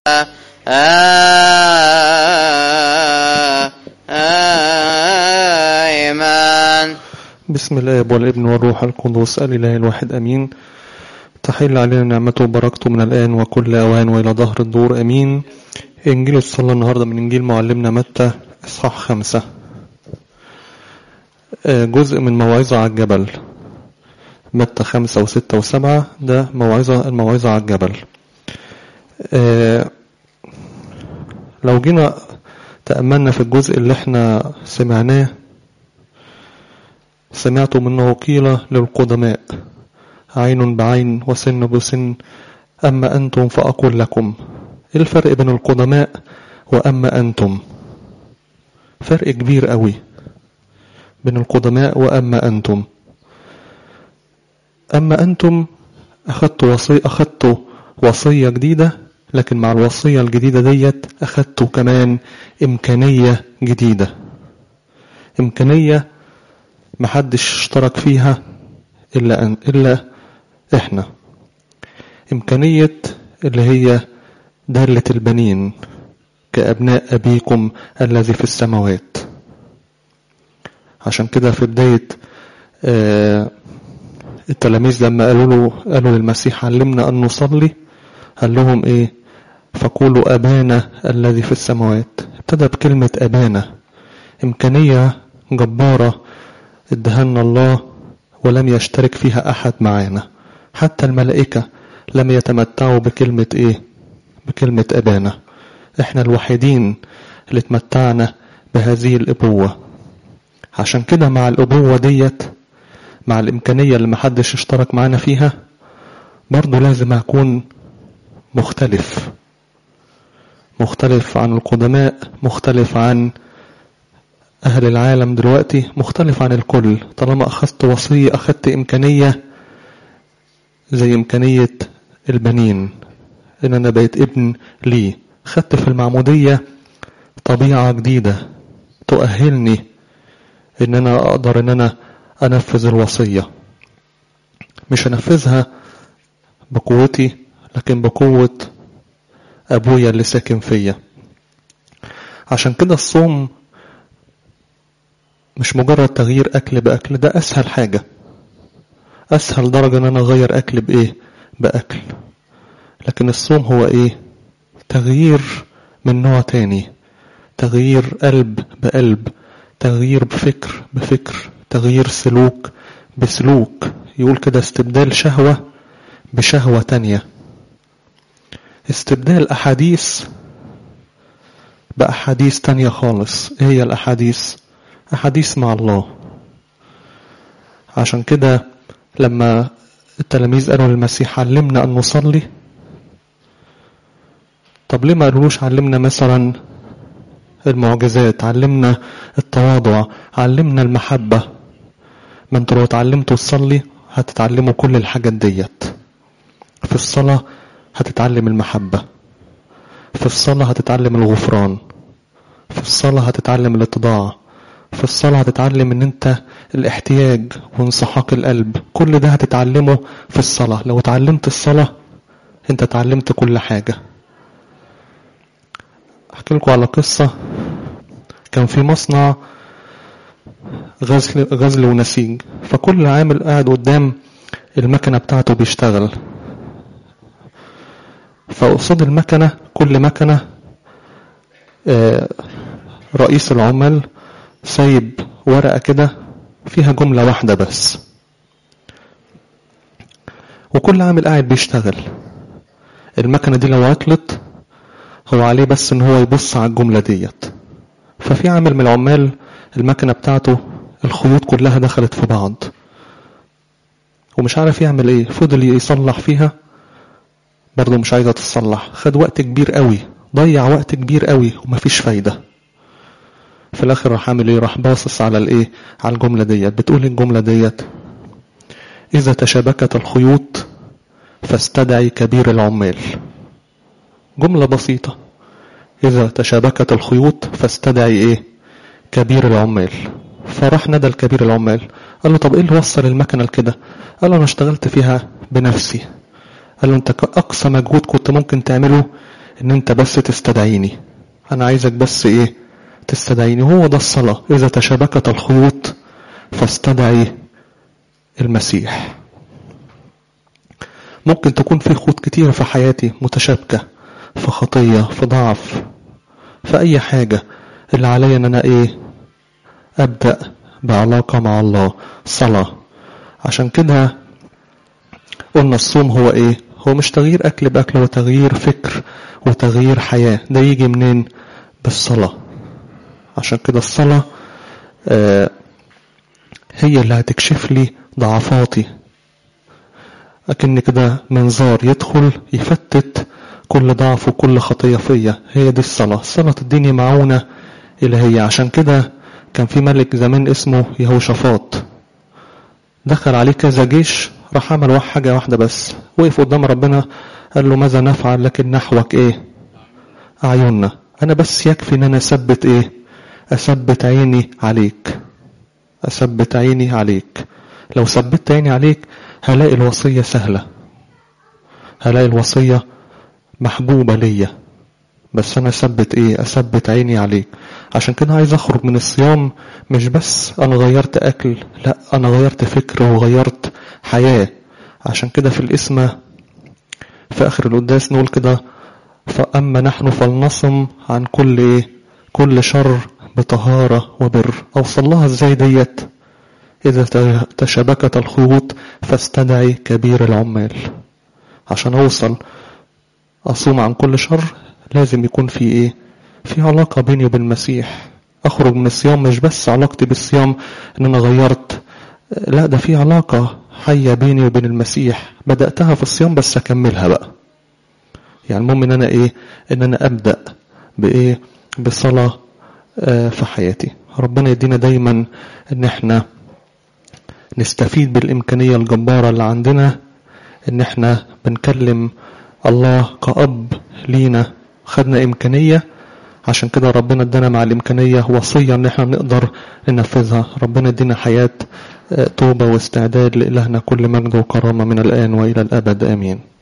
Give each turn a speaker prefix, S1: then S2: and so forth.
S1: آمين
S2: بسم الآب والابن والروح القدس الإله الواحد أمين تحل علينا نعمته وبركته من الآن وكل أوان وإلى ظهر الدور أمين إنجيل الصلاة النهاردة من إنجيل معلمنا متى إصحاح خمسة آه، جزء من موعظة على الجبل متى خمسة وستة وسبعة ده موعظة الموعظة على الجبل آه، لو جينا تأملنا في الجزء اللي احنا سمعناه سمعت منه قيل للقدماء عين بعين وسن بسن أما أنتم فأقول لكم إيه الفرق بين القدماء وأما أنتم فرق كبير قوي بين القدماء وأما أنتم أما أنتم أخدت وصية أخدت وصية جديدة لكن مع الوصية الجديدة ديت أخدت كمان إمكانية جديدة إمكانية محدش اشترك فيها إلا أن إلا إحنا إمكانية اللي هي دالة البنين كأبناء أبيكم الذي في السماوات عشان كده في بداية آه التلاميذ لما قالوا له قالوا للمسيح علمنا أن نصلي قال لهم إيه فقولوا أبانا الذي في السماوات ابتدى بكلمة أبانا إمكانية جبارة ادهنا الله ولم يشترك فيها أحد معانا حتى الملائكة لم يتمتعوا بكلمة إيه بكلمة أبانا إحنا الوحيدين اللي اتمتعنا بهذه الأبوة عشان كده مع الأبوة ديت مع الإمكانية اللي محدش اشترك معانا فيها برضو لازم أكون مختلف مختلف عن القدماء مختلف عن أهل العالم دلوقتي مختلف عن الكل طالما أخذت وصية أخذت إمكانية زي إمكانية البنين إن أنا بقيت ابن لي خدت في المعمودية طبيعة جديدة تؤهلني إن أنا أقدر إن أنا أنفذ الوصية مش أنفذها بقوتي لكن بقوة أبويا اللي ساكن فيا عشان كده الصوم مش مجرد تغيير أكل بأكل ده أسهل حاجة أسهل درجة إن أنا أغير أكل بإيه بأكل لكن الصوم هو إيه تغيير من نوع تاني تغيير قلب بقلب تغيير بفكر بفكر تغيير سلوك بسلوك يقول كده استبدال شهوة بشهوة تانية استبدال أحاديث بأحاديث تانية خالص إيه هي الأحاديث أحاديث مع الله عشان كده لما التلاميذ قالوا للمسيح علمنا أن نصلي طب ليه ما قالولوش علمنا مثلا المعجزات علمنا التواضع علمنا المحبة ما انتوا لو اتعلمتوا تصلي هتتعلموا كل الحاجات ديت في الصلاة هتتعلم المحبة في الصلاة هتتعلم الغفران في الصلاة هتتعلم الاتضاع في الصلاة هتتعلم ان انت الاحتياج وانسحاق القلب كل ده هتتعلمه في الصلاة لو اتعلمت الصلاة انت اتعلمت كل حاجة احكي لكم على قصة كان في مصنع غزل, غزل ونسيج فكل عامل قاعد قدام المكنة بتاعته بيشتغل فقصاد المكنة كل مكنة رئيس العمال سايب ورقة كده فيها جملة واحدة بس وكل عامل قاعد بيشتغل المكنة دي لو عطلت هو عليه بس ان هو يبص على الجملة ديت ففي عامل من العمال المكنة بتاعته الخيوط كلها دخلت في بعض ومش عارف يعمل ايه فضل يصلح فيها برضه مش عايزة تتصلح خد وقت كبير قوي ضيع وقت كبير قوي ومفيش فايدة في الاخر راح عامل ايه راح باصص على الايه على الجملة ديت بتقول الجملة ديت اذا تشابكت الخيوط فاستدعي كبير العمال جملة بسيطة إذا تشابكت الخيوط فاستدعي إيه كبير العمال فراح ندى الكبير العمال قال له طب إيه اللي وصل المكنة لكده قال له أنا اشتغلت فيها بنفسي قال له أنت أقصى مجهود كنت ممكن تعمله ان انت بس تستدعيني انا عايزك بس ايه تستدعيني هو ده الصلاة اذا تشابكت الخيوط فاستدعي المسيح ممكن تكون في خيوط كتيرة في حياتي متشابكة في خطية في ضعف في اي حاجة اللي عليا ان انا ايه ابدأ بعلاقة مع الله صلاة عشان كده قلنا الصوم هو ايه هو مش تغيير اكل باكل هو تغيير فكر وتغيير حياة ده يجي منين بالصلاة عشان كده الصلاة آه هي اللي هتكشف لي ضعفاتي أكن كده منظار يدخل يفتت كل ضعف وكل خطية فيا هي دي الصلاة الصلاة تديني معونة إلهية عشان كده كان في ملك زمان اسمه يهوشافاط دخل عليه كذا جيش راح عمل حاجة واحدة بس وقف قدام ربنا قال له ماذا نفعل لكن نحوك ايه أعيننا أنا بس يكفي إن أنا أثبت ايه أثبت عيني عليك أثبت عيني عليك لو ثبت عيني عليك هلاقي الوصية سهلة هلاقي الوصية محبوبة ليا بس أنا أثبت إيه أثبت عيني عليك عشان كده عايز أخرج من الصيام مش بس أنا غيرت أكل لا أنا غيرت فكر وغيرت حياة عشان كده في الاسم في آخر القداس نقول كده فأما نحن فلنصم عن كل إيه كل شر بطهارة وبر أوصل لها إزاي ديت إذا تشابكت الخيوط فاستدعي كبير العمال عشان أوصل أصوم عن كل شر لازم يكون في إيه في علاقة بيني وبين المسيح أخرج من الصيام مش بس علاقتي بالصيام إن أنا غيرت لا ده في علاقة حية بيني وبين المسيح بدأتها في الصيام بس أكملها بقى يعني المهم إن أنا إيه إن أنا أبدأ بإيه بصلاة في حياتي ربنا يدينا دايما إن إحنا نستفيد بالإمكانية الجبارة اللي عندنا إن إحنا بنكلم الله كأب لينا خدنا إمكانية عشان كده ربنا ادانا مع الإمكانية وصية إن إحنا نقدر ننفذها ربنا ادينا حياة توبة واستعداد لإلهنا كل مجد وكرامة من الآن وإلى الأبد آمين